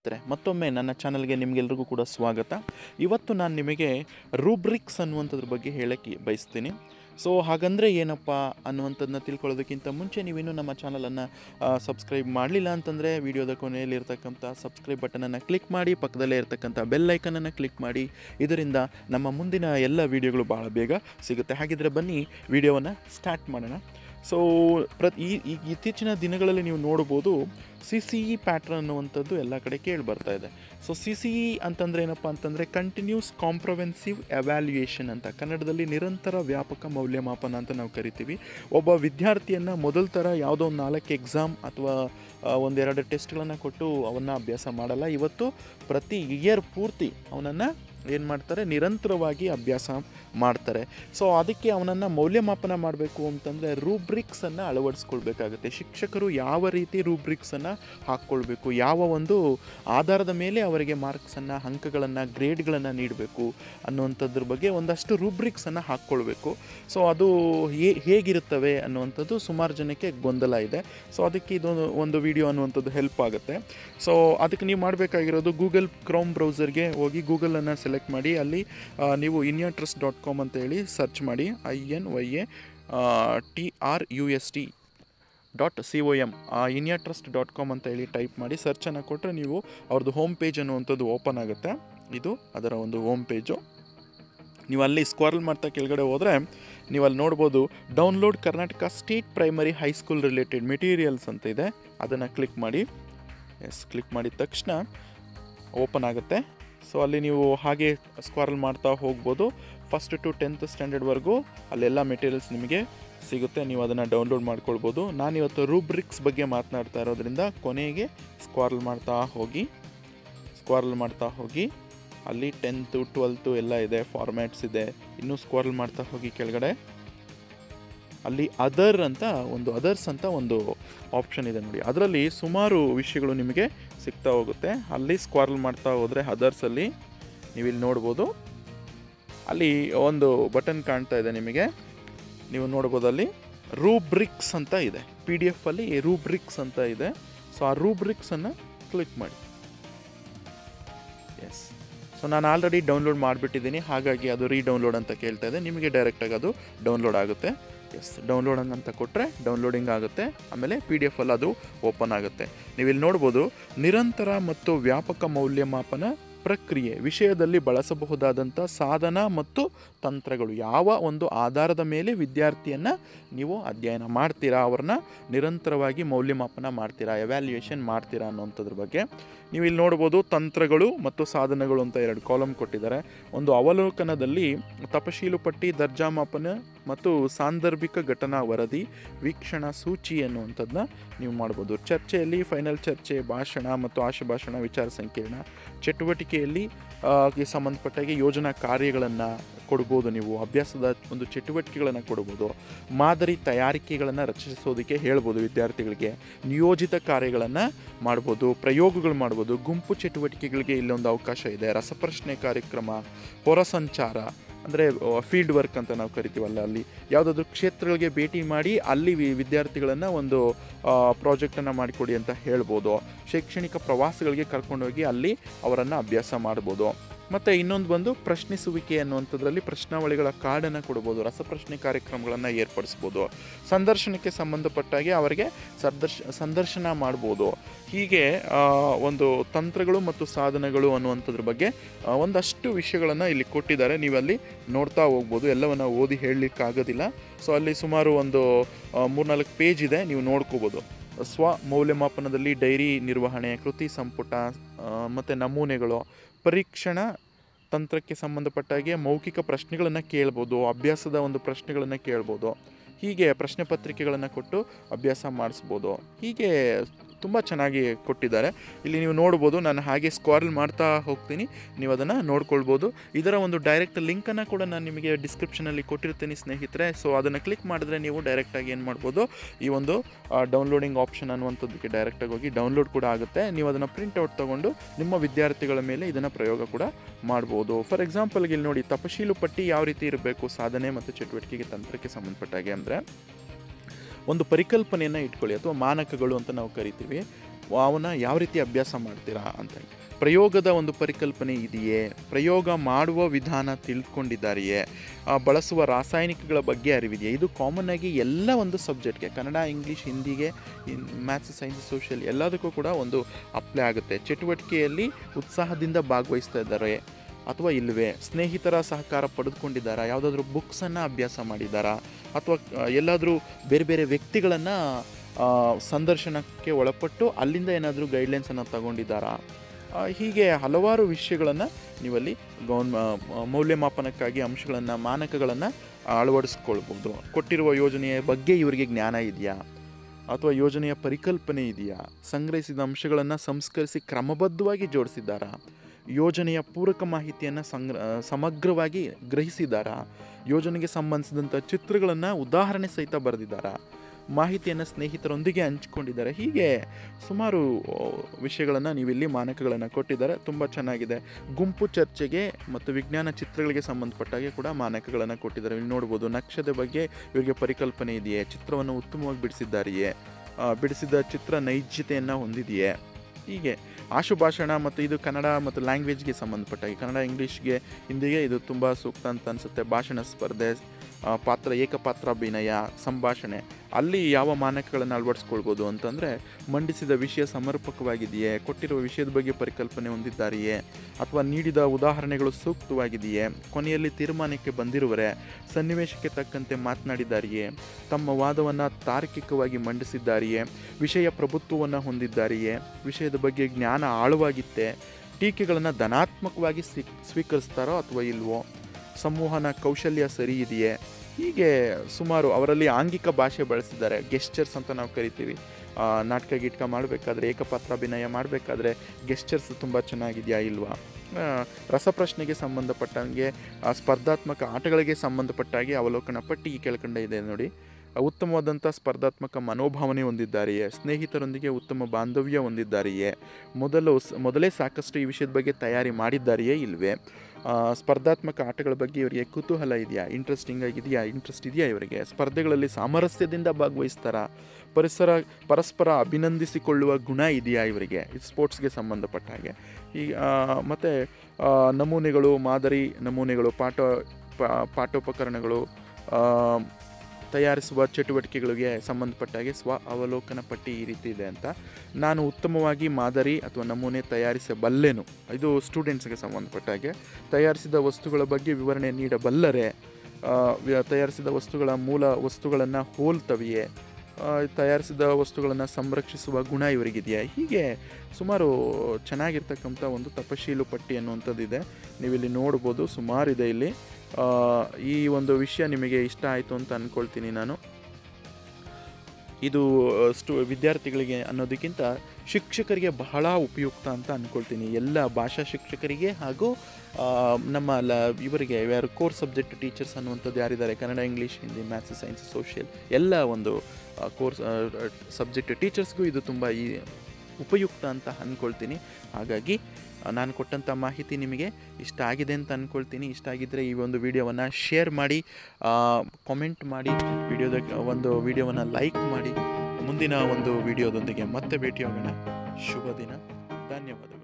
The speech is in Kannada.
ಸ್ನೇಹಿತರೆ ಮತ್ತೊಮ್ಮೆ ನನ್ನ ಚಾನಲ್ಗೆ ನಿಮಗೆಲ್ರಿಗೂ ಕೂಡ ಸ್ವಾಗತ ಇವತ್ತು ನಾನು ನಿಮಗೆ ರೂಬ್ರಿಕ್ಸ್ ಅನ್ನುವಂಥದ್ರ ಬಗ್ಗೆ ಹೇಳಕ್ಕೆ ಬಯಸ್ತೀನಿ ಸೊ ಹಾಗಂದರೆ ಏನಪ್ಪ ಅನ್ನುವಂಥದ್ದನ್ನ ತಿಳ್ಕೊಳ್ಳೋದಕ್ಕಿಂತ ಮುಂಚೆ ನೀವಿನ್ನೂ ನಮ್ಮ ಚಾನಲನ್ನು ಸಬ್ಸ್ಕ್ರೈಬ್ ಮಾಡಲಿಲ್ಲ ಅಂತಂದರೆ ವಿಡಿಯೋದ ಕೊನೆಯಲ್ಲಿರ್ತಕ್ಕಂಥ ಸಬ್ಸ್ಕ್ರೈಬ್ ಬಟನನ್ನು ಕ್ಲಿಕ್ ಮಾಡಿ ಪಕ್ಕದಲ್ಲೇ ಇರ್ತಕ್ಕಂಥ ಬೆಲ್ ಐಕನನ್ನು ಕ್ಲಿಕ್ ಮಾಡಿ ಇದರಿಂದ ನಮ್ಮ ಮುಂದಿನ ಎಲ್ಲ ವಿಡಿಯೋಗಳು ಭಾಳ ಬೇಗ ಸಿಗುತ್ತೆ ಹಾಗಿದ್ರೆ ಬನ್ನಿ ವಿಡಿಯೋವನ್ನು ಸ್ಟಾರ್ಟ್ ಮಾಡೋಣ ಸೊ ಪ್ರ ಈ ಈ ಇತ್ತೀಚಿನ ದಿನಗಳಲ್ಲಿ ನೀವು ನೋಡ್ಬೋದು ಸಿ ಸಿ ಇ ಪ್ಯಾಟ್ರನ್ ಅನ್ನುವಂಥದ್ದು ಎಲ್ಲ ಕಡೆ ಕೇಳಿ ಬರ್ತಾ ಇದೆ ಸೊ ಸಿ ಸಿ ಇ ಅಂತಂದರೆ ಏನಪ್ಪ ಅಂತಂದರೆ ಕಂಟಿನ್ಯೂಸ್ ಕಾಂಪ್ರವೆನ್ಸಿವ್ ಎವ್ಯಾಲ್ಯೂಯೇಷನ್ ಅಂತ ಕನ್ನಡದಲ್ಲಿ ನಿರಂತರ ವ್ಯಾಪಕ ಮೌಲ್ಯಮಾಪನ ಅಂತ ನಾವು ಕರಿತೀವಿ ಒಬ್ಬ ವಿದ್ಯಾರ್ಥಿಯನ್ನು ಮೊದಲ ಥರ ಯಾವುದೋ ಒಂದು ನಾಲ್ಕು ಎಕ್ಸಾಮ್ ಅಥವಾ ಆ, ಒಂದೆರಡು ಟೆಸ್ಟ್ಗಳನ್ನು ಕೊಟ್ಟು ಅವನ್ನ ಅಭ್ಯಾಸ ಮಾಡಲ್ಲ ಇವತ್ತು ಪ್ರತಿ ಇಯರ್ ಪೂರ್ತಿ ಅವನನ್ನು ಏನು ಮಾಡ್ತಾರೆ ನಿರಂತರವಾಗಿ ಅಭ್ಯಾಸ ಮಾಡ್ತಾರೆ ಸೊ ಅದಕ್ಕೆ ಅವನನ್ನು ಮೌಲ್ಯಮಾಪನ ಮಾಡಬೇಕು ಅಂತಂದರೆ ರೂಬ್ರಿಕ್ಸನ್ನು ಅಳವಡಿಸ್ಕೊಳ್ಬೇಕಾಗುತ್ತೆ ಶಿಕ್ಷಕರು ಯಾವ ರೀತಿ ರೂಬ್ರಿಕ್ಸನ್ನು ಹಾಕ್ಕೊಳ್ಬೇಕು ಯಾವ ಒಂದು ಆಧಾರದ ಮೇಲೆ ಅವರಿಗೆ ಮಾರ್ಕ್ಸನ್ನು ಅಂಕಗಳನ್ನು ಗ್ರೇಡ್ಗಳನ್ನು ನೀಡಬೇಕು ಅನ್ನುವಂಥದ್ರ ಬಗ್ಗೆ ಒಂದಷ್ಟು ರೂಬ್ರಿಕ್ಸನ್ನು ಹಾಕ್ಕೊಳ್ಬೇಕು ಸೊ ಅದು ಹೇ ಹೇಗಿರುತ್ತವೆ ಅನ್ನುವಂಥದ್ದು ಸುಮಾರು ಜನಕ್ಕೆ ಗೊಂದಲ ಇದೆ ಸೊ ಅದಕ್ಕೆ ಇದೊಂದು ಒಂದು ವಿಡಿಯೋ ಅನ್ನುವಂಥದ್ದು ಹೆಲ್ಪ್ ಆಗುತ್ತೆ ಸೊ ಅದಕ್ಕೆ ನೀವು ಮಾಡಬೇಕಾಗಿರೋದು ಗೂಗಲ್ ಕ್ರೋಮ್ ಬ್ರೌಸರ್ಗೆ ಹೋಗಿ ಗೂಗಲನ್ನು ಸೆಲೆಕ್ಟ್ ಮಾಡಿ ಅಲ್ಲಿ ಆ, ನೀವು ಇನ್ಯಾ ಟ್ರಸ್ಟ್ ಡಾಟ್ ಕಾಮ್ ಅಂತ ಹೇಳಿ ಸರ್ಚ್ ಮಾಡಿ I N Y A T R U S T dot C O M Inya trust dot com ಅಂತ ಹೇಳಿ ಟೈಪ್ ಮಾಡಿ ಸರ್ಚನ್ನು ಕೊಟ್ಟರೆ ನೀವು ಅವ್ರದ್ದು ಹೋಮ್ ಪೇಜ್ ಅನ್ನುವಂಥದ್ದು ಓಪನ್ ಆಗುತ್ತೆ ಇದು ಅದರ ಒಂದು ಹೋಮ್ ಪೇಜು ನೀವು ಅಲ್ಲಿ ಸ್ಕ್ವಾರಲ್ ಮಾಡ್ತಾ ಕೆಳಗಡೆ ಹೋದರೆ ನೀವು ಅಲ್ಲಿ ನೋಡ್ಬೋದು download Karnataka state primary high school related materials ಅಂತ ಇದೆ ಅದನ್ನು ಕ್ಲಿಕ್ ಮಾಡಿ ಎಸ್ ಕ್ಲಿಕ್ ಮಾಡಿದ ತಕ್ಷಣ ಓಪನ್ ಆಗುತ್ತೆ ಸೊ ಅಲ್ಲಿ ನೀವು ಹಾಗೆ ಸ್ಕ್ವಾರಲ್ ಮಾಡ್ತಾ ಹೋಗ್ಬೋದು ಫಸ್ಟ್ ಟು ಟೆಂತ್ ಸ್ಟ್ಯಾಂಡರ್ಡ್ವರೆಗೂ ಅಲ್ಲೆಲ್ಲ ಮೆಟೀರಿಯಲ್ಸ್ ನಿಮಗೆ ಸಿಗುತ್ತೆ ನೀವು ಅದನ್ನು ಡೌನ್ಲೋಡ್ ಮಾಡ್ಕೊಳ್ಬೋದು ನಾನಿವತ್ತು ರೂಬ್ರಿಕ್ಸ್ ಬಗ್ಗೆ ಮಾತನಾಡ್ತಾ ಇರೋದ್ರಿಂದ ಕೊನೆಗೆ ಸ್ಕ್ವಾರಲ್ ಮಾಡ್ತಾ ಹೋಗಿ ಸ್ಕ್ವಾರಲ್ ಮಾಡ್ತಾ ಹೋಗಿ ಅಲ್ಲಿ ಟೆಂತು ಟ್ವೆಲ್ತು ಎಲ್ಲ ಇದೆ ಫಾರ್ಮ್ಯಾಟ್ಸ್ ಇದೆ ಇನ್ನೂ ಸ್ಕ್ವಾರಲ್ ಮಾಡ್ತಾ ಹೋಗಿ ಕೆಳಗಡೆ ಅಲ್ಲಿ ಅದರ್ ಅಂತ ಒಂದು ಅದರ್ಸ್ ಅಂತ ಒಂದು ಆಪ್ಷನ್ ಇದೆ ನೋಡಿ ಅದರಲ್ಲಿ ಸುಮಾರು ವಿಷಯಗಳು ನಿಮಗೆ ಸಿಗ್ತಾ ಹೋಗುತ್ತೆ ಅಲ್ಲಿ ಸ್ಕ್ವಾರಲ್ ಮಾಡ್ತಾ ಹೋದರೆ ಅದರ್ಸಲ್ಲಿ ನೀವು ಇಲ್ಲಿ ನೋಡ್ಬೋದು ಅಲ್ಲಿ ಒಂದು ಬಟನ್ ಕಾಣ್ತಾ ಇದೆ ನಿಮಗೆ ನೀವು ನೋಡ್ಬೋದು ಅಲ್ಲಿ ರೂಬ್ರಿಕ್ಸ್ ಅಂತ ಇದೆ ಪಿ ಡಿ ಎಫಲ್ಲಿ ರೂಬ್ರಿಕ್ಸ್ ಅಂತ ಇದೆ ಸೊ ಆ ರೂಬ್ರಿಕ್ಸನ್ನು ಕ್ಲಿಕ್ ಮಾಡಿ ಎಸ್ ಸೊ ನಾನು ಆಲ್ರೆಡಿ ಡೌನ್ಲೋಡ್ ಮಾಡಿಬಿಟ್ಟಿದ್ದೀನಿ ಹಾಗಾಗಿ ಅದು ರೀಡೌನ್ಲೋಡ್ ಅಂತ ಕೇಳ್ತಾ ಇದೆ ನಿಮಗೆ ಡೈರೆಕ್ಟಾಗಿ ಅದು ಡೌನ್ಲೋಡ್ ಆಗುತ್ತೆ ಎಸ್ ಡೌನ್ಲೋಡಿಂಗ್ ಅಂತ ಕೊಟ್ಟರೆ ಡೌನ್ಲೋಡಿಂಗ್ ಆಗುತ್ತೆ ಆಮೇಲೆ ಪಿ ಡಿ ಎಫ್ ಅಲ್ಲಿ ಅದು ಓಪನ್ ಆಗುತ್ತೆ ನೀವು ಇಲ್ಲಿ ನೋಡ್ಬೋದು ನಿರಂತರ ಮತ್ತು ವ್ಯಾಪಕ ಮೌಲ್ಯಮಾಪನ ಪ್ರಕ್ರಿಯೆ ವಿಷಯದಲ್ಲಿ ಬಳಸಬಹುದಾದಂಥ ಸಾಧನ ಮತ್ತು ತಂತ್ರಗಳು ಯಾವ ಒಂದು ಆಧಾರದ ಮೇಲೆ ವಿದ್ಯಾರ್ಥಿಯನ್ನು ನೀವು ಅಧ್ಯಯನ ಮಾಡ್ತೀರಾ ಅವ್ರನ್ನ ನಿರಂತರವಾಗಿ ಮೌಲ್ಯಮಾಪನ ಮಾಡ್ತೀರಾ ಎವ್ಯಾಲ್ಯೂಯೇಷನ್ ಮಾಡ್ತೀರಾ ಅನ್ನೋಂಥದ್ರ ಬಗ್ಗೆ ನೀವು ಇಲ್ಲಿ ನೋಡ್ಬೋದು ತಂತ್ರಗಳು ಮತ್ತು ಸಾಧನಗಳು ಅಂತ ಎರಡು ಕಾಲಮ್ ಕೊಟ್ಟಿದ್ದಾರೆ ಒಂದು ಅವಲೋಕನದಲ್ಲಿ ತಪಶೀಲು ಪಟ್ಟಿ ದರ್ಜಾಮಾಪನ ಮತ್ತು ಸಾಂದರ್ಭಿಕ ಘಟನಾ ವರದಿ ವೀಕ್ಷಣಾ ಸೂಚಿ ಅನ್ನುವಂಥದ್ದನ್ನ ನೀವು ಮಾಡ್ಬೋದು ಚರ್ಚೆಯಲ್ಲಿ ಫೈನಲ್ ಚರ್ಚೆ ಭಾಷಣ ಮತ್ತು ಆಶುಭಾಷಣ ವಿಚಾರ ಸಂಕಿರಣ ಚಟುವಟಿಕೆಯಲ್ಲಿ ಆ, ಗೆ ಸಂಬಂಧಪಟ್ಟಾಗೆ ಯೋಜನಾ ಕಾರ್ಯಗಳನ್ನು ಕೊಡ್ಬೋದು ನೀವು ಅಭ್ಯಾಸದ ಒಂದು ಚಟುವಟಿಕೆಗಳನ್ನು ಕೊಡ್ಬೋದು ಮಾದರಿ ತಯಾರಿಕೆಗಳನ್ನು ರಚಿಸೋದಕ್ಕೆ ಹೇಳ್ಬೋದು ವಿದ್ಯಾರ್ಥಿಗಳಿಗೆ ನಿಯೋಜಿತ ಕಾರ್ಯಗಳನ್ನು ಮಾಡ್ಬೋದು ಪ್ರಯೋಗಗಳು ಮಾಡ್ಬೋದು ಗುಂಪು ಚಟುವಟಿಕೆಗಳಿಗೆ ಇಲ್ಲೊಂದು ಅವಕಾಶ ಇದೆ ರಸಪ್ರಶ್ನೆ ಕಾರ್ಯಕ್ರಮ ಹೊರ ಸಂಚಾರ ಅಂದರೆ ಫೀಲ್ಡ್ ವರ್ಕ್ ಅಂತ ನಾವು ಕರಿತೀವಲ್ಲ ಅಲ್ಲಿ ಯಾವುದಾದ್ರೂ ಕ್ಷೇತ್ರಗಳಿಗೆ ಭೇಟಿ ಮಾಡಿ ಅಲ್ಲಿ ವಿ ವಿದ್ಯಾರ್ಥಿಗಳನ್ನು ಒಂದು ಪ್ರಾಜೆಕ್ಟನ್ನು ಮಾಡಿಕೊಡಿ ಅಂತ ಹೇಳ್ಬೋದು ಶೈಕ್ಷಣಿಕ ಪ್ರವಾಸಗಳಿಗೆ ಕರ್ಕೊಂಡೋಗಿ ಅಲ್ಲಿ ಅವರನ್ನು ಅಭ್ಯಾಸ ಮಾಡ್ಬೋದು ಮತ್ತು ಇನ್ನೊಂದು ಬಂದು ಪ್ರಶ್ನಿಸುವಿಕೆ ಅನ್ನುವಂಥದ್ರಲ್ಲಿ ಪ್ರಶ್ನಾವಳಿಗಳ ಕಾರ್ಡನ್ನು ಕೊಡ್ಬೋದು ರಸಪ್ರಶ್ನೆ ಕಾರ್ಯಕ್ರಮಗಳನ್ನು ಏರ್ಪಡಿಸ್ಬೋದು ಸಂದರ್ಶನಕ್ಕೆ ಸಂಬಂಧಪಟ್ಟಾಗೆ ಅವರಿಗೆ ಸಂದರ್ಶ ಸಂದರ್ಶನ ಮಾಡ್ಬೋದು ಹೀಗೆ ಆ, ಒಂದು ತಂತ್ರಗಳು ಮತ್ತು ಸಾಧನಗಳು ಅನ್ನುವಂಥದ್ರ ಬಗ್ಗೆ ಆ, ಒಂದಷ್ಟು ವಿಷಯಗಳನ್ನು ಇಲ್ಲಿ ಕೊಟ್ಟಿದ್ದಾರೆ ನೀವಲ್ಲಿ ನೋಡ್ತಾ ಹೋಗ್ಬೋದು ಎಲ್ಲವನ್ನು ಓದಿ ಹೇಳಲಿಕ್ಕಾಗೋದಿಲ್ಲ ಸೊ ಅಲ್ಲಿ ಸುಮಾರು ಒಂದು ಆ, ಮೂರ್ನಾಲ್ಕು ಪೇಜ್ ಇದೆ ನೀವು ನೋಡ್ಕೋಬೋದು ಸ್ವ ಮೌಲ್ಯಮಾಪನದಲ್ಲಿ ಡೈರಿ ನಿರ್ವಹಣೆ ಕೃತಿ ಸಂಪುಟ ಮತ್ತು ನಮೂನೆಗಳು ಪರೀಕ್ಷಣ ತಂತ್ರಕ್ಕೆ ಸಂಬಂಧಪಟ್ಟಾಗೆ ಮೌಖಿಕ ಪ್ರಶ್ನೆಗಳನ್ನು ಕೇಳ್ಬೋದು ಅಭ್ಯಾಸದ ಒಂದು ಪ್ರಶ್ನೆಗಳನ್ನು ಕೇಳ್ಬೋದು ಹೀಗೆ ಪ್ರಶ್ನೆ ಪತ್ರಿಕೆಗಳನ್ನು ಕೊಟ್ಟು ಅಭ್ಯಾಸ ಮಾಡಿಸ್ಬೋದು ಹೀಗೆ ತುಂಬ ಚೆನ್ನಾಗಿ ಕೊಟ್ಟಿದ್ದಾರೆ ಇಲ್ಲಿ ನೀವು ನೋಡ್ಬೋದು ನಾನು ಹಾಗೆ ಸ್ಕ್ವಾರಲ್ ಮಾಡ್ತಾ ಹೋಗ್ತೀನಿ ನೀವು ಅದನ್ನು ನೋಡ್ಕೊಳ್ಬೋದು ಇದರ ಒಂದು ಡೈರೆಕ್ಟ್ ಲಿಂಕನ್ನು ಕೂಡ ನಾನು ನಿಮಗೆ ಡಿಸ್ಕ್ರಿಪ್ಷನಲ್ಲಿ ಕೊಟ್ಟಿರ್ತೀನಿ ಸ್ನೇಹಿತರೆ ಸೊ ಅದನ್ನು ಕ್ಲಿಕ್ ಮಾಡಿದ್ರೆ ನೀವು ಡೈರೆಕ್ಟಾಗಿ ಏನು ಮಾಡ್ಬೋದು ಈ ಒಂದು ಡೌನ್ಲೋಡಿಂಗ್ ಆಪ್ಷನ್ ಅನ್ನುವಂಥದ್ದಕ್ಕೆ ಡೈರೆಕ್ಟಾಗಿ ಹೋಗಿ ಡೌನ್ಲೋಡ್ ಕೂಡ ಆಗುತ್ತೆ ನೀವು ಅದನ್ನು ಪ್ರಿಂಟ್ಔಟ್ ತೊಗೊಂಡು ನಿಮ್ಮ ವಿದ್ಯಾರ್ಥಿಗಳ ಮೇಲೆ ಇದನ್ನು ಪ್ರಯೋಗ ಕೂಡ ಮಾಡ್ಬೋದು ಫಾರ್ ಎಕ್ಸಾಂಪಲ್ಗೆ ಇಲ್ಲಿ ನೋಡಿ ತಪಶೀಲು ಪಟ್ಟಿ ಯಾವ ರೀತಿ ಇರಬೇಕು ಸಾಧನೆ ಮತ್ತು ಚಟುವಟಿಕೆಗೆ ತಂತ್ರಕ್ಕೆ ಸಂಬಂಧಪಟ್ಟಾಗೆ ಅಂದರೆ ಒಂದು ಪರಿಕಲ್ಪನೆಯನ್ನು ಇಟ್ಕೊಳ್ಳಿ ಅಥವಾ ಮಾನಕಗಳು ಅಂತ ನಾವು ಕರಿತೀವಿ ಅವನ್ನ ಯಾವ ರೀತಿ ಅಭ್ಯಾಸ ಮಾಡ್ತೀರಾ ಅಂತ ಹೇಳಿ ಪ್ರಯೋಗದ ಒಂದು ಪರಿಕಲ್ಪನೆ ಇದೆಯೇ ಪ್ರಯೋಗ ಮಾಡುವ ವಿಧಾನ ತಿಳ್ಕೊಂಡಿದ್ದಾರೆಯೇ ಆ, ಬಳಸುವ ರಾಸಾಯನಿಕಗಳ ಬಗ್ಗೆ ಅರಿವಿದೆಯೇ ಇದು ಕಾಮನ್ ಆಗಿ ಎಲ್ಲ ಒಂದು ಸಬ್ಜೆಕ್ಟ್ಗೆ ಕನ್ನಡ ಇಂಗ್ಲೀಷ್ ಹಿಂದಿಗೆ ಮ್ಯಾಥ್ಸ್ ಸೈನ್ಸ್ ಸೋಷಿಯಲ್ ಎಲ್ಲದಕ್ಕೂ ಕೂಡ ಒಂದು ಅಪ್ಲೈ ಆಗುತ್ತೆ ಚಟುವಟಿಕೆಯಲ್ಲಿ ಉತ್ಸಾಹದಿಂದ ಭಾಗವಹಿಸ್ತಾ ಇದ್ದಾರೆ ಅಥವಾ ಇಲ್ಲವೇ ಸ್ನೇಹಿತರ ಸಹಕಾರ ಪಡೆದುಕೊಂಡಿದ್ದಾರಾ ಯಾವುದಾದ್ರೂ ಬುಕ್ಸನ್ನು ಅಭ್ಯಾಸ ಮಾಡಿದ್ದಾರಾ ಅಥವಾ ಎಲ್ಲಾದರೂ ಬೇರೆ ಬೇರೆ ವ್ಯಕ್ತಿಗಳನ್ನು ಸಂದರ್ಶನಕ್ಕೆ ಒಳಪಟ್ಟು ಅಲ್ಲಿಂದ ಏನಾದರೂ ಗೈಡ್ಲೈನ್ಸನ್ನು ತಗೊಂಡಿದ್ದಾರಾ ಆ, ಹೀಗೆ ಹಲವಾರು ವಿಷಯಗಳನ್ನು ನೀವಲ್ಲಿ ಗೌನ್ ಮ- ಮೌಲ್ಯಮಾಪನಕ್ಕಾಗಿ ಅಂಶಗಳನ್ನು ಮಾನಕಗಳನ್ನು ಅಳವಡಿಸ್ಕೊಳ್ಬೋದು ಕೊಟ್ಟಿರುವ ಯೋಜನೆಯ ಬಗ್ಗೆ ಇವರಿಗೆ ಜ್ಞಾನ ಇದೆಯಾ ಅಥವಾ ಯೋಜನೆಯ ಪರಿಕಲ್ಪನೆ ಇದೆಯಾ ಸಂಗ್ರಹಿಸಿದ ಅಂಶಗಳನ್ನು ಸಂಸ್ಕರಿಸಿ ಕ್ರಮಬದ್ಧವಾಗಿ ಜೋಡಿಸಿದ್ದಾರಾ ಯೋಜನೆಯ ಪೂರಕ ಮಾಹಿತಿಯನ್ನು ಸಂಗ್ರ ಸಮಗ್ರವಾಗಿ ಗ್ರಹಿಸಿದ್ದಾರಾ ಯೋಜನೆಗೆ ಸಂಬಂಧಿಸಿದಂಥ ಚಿತ್ರಗಳನ್ನು ಉದಾಹರಣೆ ಸಹಿತ ಬರೆದಿದ್ದಾರಾ ಮಾಹಿತಿಯನ್ನು ಸ್ನೇಹಿತರೊಂದಿಗೆ ಹಂಚಿಕೊಂಡಿದ್ದಾರೆ ಹೀಗೆ ಸುಮಾರು ವಿಷಯಗಳನ್ನು ನೀವಿಲ್ಲಿ ಮಾನಕಗಳನ್ನು ಕೊಟ್ಟಿದ್ದಾರೆ ತುಂಬ ಚೆನ್ನಾಗಿದೆ ಗುಂಪು ಚರ್ಚೆಗೆ ಮತ್ತು ವಿಜ್ಞಾನ ಚಿತ್ರಗಳಿಗೆ ಸಂಬಂಧಪಟ್ಟಾಗೆ ಕೂಡ ಮಾನಕಗಳನ್ನು ಕೊಟ್ಟಿದ್ದಾರೆ ಇಲ್ಲಿ ನೋಡ್ಬೋದು ನಕ್ಷದ ಬಗ್ಗೆ ಇವರಿಗೆ ಪರಿಕಲ್ಪನೆ ಇದೆಯೇ ಚಿತ್ರವನ್ನು ಉತ್ತಮವಾಗಿ ಬಿಡಿಸಿದ್ದಾರೆಯೇ ಆ, ಬಿಡಿಸಿದ ಚಿತ್ರ ನೈಜ್ಯತೆಯನ್ನು ಹೊಂದಿದೆಯೇ ಹೀಗೆ ಆಶುಭಾಷಣ ಮತ್ತು ಇದು ಕನ್ನಡ ಮತ್ತು ಲ್ಯಾಂಗ್ವೇಜ್ಗೆ ಸಂಬಂಧಪಟ್ಟಾಗಿ ಕನ್ನಡ ಇಂಗ್ಲೀಷ್ಗೆ ಹಿಂದಿಗೆ ಇದು ತುಂಬ ಸೂಕ್ತ ಅಂತ ಅನಿಸುತ್ತೆ ಭಾಷಣ ಸ್ಪರ್ಧೆ ಆ, ಪಾತ್ರ ಏಕಪಾತ್ರಾಭಿನಯ ಸಂಭಾಷಣೆ ಅಲ್ಲಿ ಯಾವ ಮಾನಕಗಳನ್ನು ಅಳವಡಿಸ್ಕೊಳ್ಬೋದು ಅಂತಂದರೆ ಮಂಡಿಸಿದ ವಿಷಯ ಸಮರ್ಪಕವಾಗಿದೆಯೇ ಕೊಟ್ಟಿರುವ ವಿಷಯದ ಬಗ್ಗೆ ಪರಿಕಲ್ಪನೆ ಹೊಂದಿದ್ದಾರೆಯೇ ಅಥವಾ ನೀಡಿದ ಉದಾಹರಣೆಗಳು ಸೂಕ್ತವಾಗಿದೆಯೇ ಕೊನೆಯಲ್ಲಿ ತೀರ್ಮಾನಕ್ಕೆ ಬಂದಿರುವರೆ ಸನ್ನಿವೇಶಕ್ಕೆ ತಕ್ಕಂತೆ ಮಾತನಾಡಿದ್ದಾರೆಯೇ ತಮ್ಮ ವಾದವನ್ನು ತಾರ್ಕಿಕವಾಗಿ ಮಂಡಿಸಿದ್ದಾರೆಯೇ ವಿಷಯ ಪ್ರಭುತ್ವವನ್ನು ಹೊಂದಿದ್ದಾರೆಯೇ ವಿಷಯದ ಬಗ್ಗೆ ಜ್ಞಾನ ಆಳವಾಗಿತ್ತೆ ಟೀಕೆಗಳನ್ನು ಧನಾತ್ಮಕವಾಗಿ ಸ್ವೀ ಸ್ವೀಕರಿಸ್ತಾರೋ ಅಥವಾ ಇಲ್ವೋ ಸಂವಹನ ಕೌಶಲ್ಯ ಸರಿ ಇದೆಯೇ ಹೀಗೆ ಸುಮಾರು ಅವರಲ್ಲಿ ಆಂಗಿಕ ಭಾಷೆ ಬಳಸಿದ್ದಾರೆ ಗೆಸ್ಚರ್ಸ್ ಅಂತ ನಾವು ಕರಿತೀವಿ ಆ, ನಾಟಕ ಗೀಟಕ ಮಾಡಬೇಕಾದ್ರೆ ಏಕಪಾತ್ರಾಭಿನಯ ಮಾಡಬೇಕಾದ್ರೆ ಗೆಸ್ಚರ್ಸ್ ತುಂಬ ಚೆನ್ನಾಗಿದೆಯಾ ಇಲ್ವಾ ಆ, ರಸಪ್ರಶ್ನೆಗೆ ಸಂಬಂಧಪಟ್ಟಂಗೆ ಆ, ಸ್ಪರ್ಧಾತ್ಮಕ ಆಟಗಳಿಗೆ ಸಂಬಂಧಪಟ್ಟಾಗೆ ಅವಲೋಕನ ಪಟ್ಟಿ ಈ ಕೆಳಕಂಡ ಇದೆ ನೋಡಿ ಉತ್ತಮವಾದಂಥ ಸ್ಪರ್ಧಾತ್ಮಕ ಮನೋಭಾವನೆ ಹೊಂದಿದ್ದಾರೆಯೇ ಸ್ನೇಹಿತರೊಂದಿಗೆ ಉತ್ತಮ ಬಾಂಧವ್ಯ ಹೊಂದಿದ್ದಾರೆಯೇ ಮೊದಲು ಸ- ಮೊದಲೇ ಸಾಕಷ್ಟು ಈ ವಿಷಯದ ಬಗ್ಗೆ ತಯಾರಿ ಮಾಡಿದ್ದಾರೆಯೇ ಇಲ್ವೇ ಆ, ಸ್ಪರ್ಧಾತ್ಮಕ ಆಟಗಳ ಬಗ್ಗೆ ಇವರಿಗೆ ಕುತೂಹಲ ಇದೆಯಾ ಇಂಟ್ರೆಸ್ಟಿಂಗ್ ಆಗಿದೆಯಾ ಇಂಟ್ರೆಸ್ಟ್ ಇದೆಯಾ ಇವರಿಗೆ ಸ್ಪರ್ಧೆಗಳಲ್ಲಿ ಸಾಮರಸ್ಯದಿಂದ ಭಾಗವಹಿಸ್ತಾರಾ ಪರಿಸರ ಪರಸ್ಪರ ಅಭಿನಂದಿಸಿಕೊಳ್ಳುವ ಗುಣ ಇದೆಯಾ ಇವರಿಗೆ ಇದು ಸ್ಪೋರ್ಟ್ಸ್ಗೆ ಸಂಬಂಧಪಟ್ಟ ಹಾಗೆ ಈ ಮತ್ತು ನಮೂನೆಗಳು ಮಾದರಿ ನಮೂನೆಗಳು ಪಾಠ ಪಾ- ಪಾಠೋಪಕರಣಗಳು ಆ, ತಯಾರಿಸುವ ಚಟುವಟಿಕೆಗಳಿಗೆ ಸಂಬಂಧಪಟ್ಟ ಹಾಗೆ ಸ್ವ ಅವಲೋಕನ ಪಟ್ಟಿ ಈ ರೀತಿ ಇದೆ ಅಂತ ನಾನು ಉತ್ತಮವಾಗಿ ಮಾದರಿ ಅಥವಾ ನಮೂನೆ ತಯಾರಿಸಬಲ್ಲೆನು ಇದು ಸ್ಟೂಡೆಂಟ್ಸ್ಗೆ ಸಂಬಂಧಪಟ್ಟ ಹಾಗೆ ತಯಾರಿಸಿದ ವಸ್ತುಗಳ ಬಗ್ಗೆ ವಿವರಣೆ ನೀಡಬಲ್ಲರೆ ಆ, ವ್ಯ- ತಯಾರಿಸಿದ ವಸ್ತುಗಳ ಮೂಲ ವಸ್ತುಗಳನ್ನು ಹೋಲ್ತವೆಯೇ ಆ, ತಯಾರಿಸಿದ ವಸ್ತುಗಳನ್ನು ಸಂರಕ್ಷಿಸುವ ಗುಣ ಇವರಿಗಿದೆಯಾ ಹೀಗೆ ಸುಮಾರು ಚೆನ್ನಾಗಿರ್ತಕ್ಕಂಥ ಒಂದು ತಪಶೀಲು ಪಟ್ಟಿ ಅನ್ನುವಂಥದ್ದಿದೆ ನೀವಿಲ್ಲಿ ನೋಡ್ಬೋದು ಸುಮಾರಿದೆ ಇಲ್ಲಿ ಆ, ಈ ಒಂದು ವಿಷಯ ನಿಮಗೆ ಇಷ್ಟ ಆಯಿತು ಅಂತ ಅಂದ್ಕೊಳ್ತೀನಿ ನಾನು ಇದು ಆ, ಸ್ಟು ವಿದ್ಯಾರ್ಥಿಗಳಿಗೆ ಅನ್ನೋದಕ್ಕಿಂತ ಶಿಕ್ಷಕರಿಗೆ ಬಹಳ ಉಪಯುಕ್ತ ಅಂತ ಅಂದ್ಕೊಳ್ತೀನಿ ಎಲ್ಲ ಭಾಷಾ ಶಿಕ್ಷಕರಿಗೆ ಹಾಗೂ ಆ, ನಮ್ಮ ಲ ಇವರಿಗೆ ಯಾರು ಕೋರ್ ಸಬ್ಜೆಕ್ಟ್ ಟೀಚರ್ಸ್ ಅನ್ನುವಂಥದ್ದು ಯಾರಿದ್ದಾರೆ Kannada English Hindi maths science social ಎಲ್ಲ ಒಂದು ಕೋರ್ಸ್ ಸಬ್ಜೆಕ್ಟ್ ಟೀಚರ್ಸ್ಗೂ ಇದು ತುಂಬ ಈ ಉಪಯುಕ್ತ ಅಂತ ಅಂದ್ಕೊಳ್ತೀನಿ ಹಾಗಾಗಿ ಆ, ನಾನು ಕೊಟ್ಟಂಥ ಮಾಹಿತಿ ನಿಮಗೆ ಇಷ್ಟ ಆಗಿದೆ ಅಂತ ಅಂದ್ಕೊಳ್ತೀನಿ ಇಷ್ಟ ಆಗಿದ್ದರೆ ಈ ಒಂದು ವಿಡಿಯೋವನ್ನು ಶೇರ್ ಮಾಡಿ ಕಾಮೆಂಟ್ ಮಾಡಿ ವಿಡಿಯೋದ ಒಂದು ವಿಡಿಯೋವನ್ನು ಲೈಕ್ ಮಾಡಿ ಮುಂದಿನ ಒಂದು ವಿಡಿಯೋದೊಂದಿಗೆ ಮತ್ತೆ ಭೇಟಿಯಾಗೋಣ ಶುಭ ದಿನ ಧನ್ಯವಾದ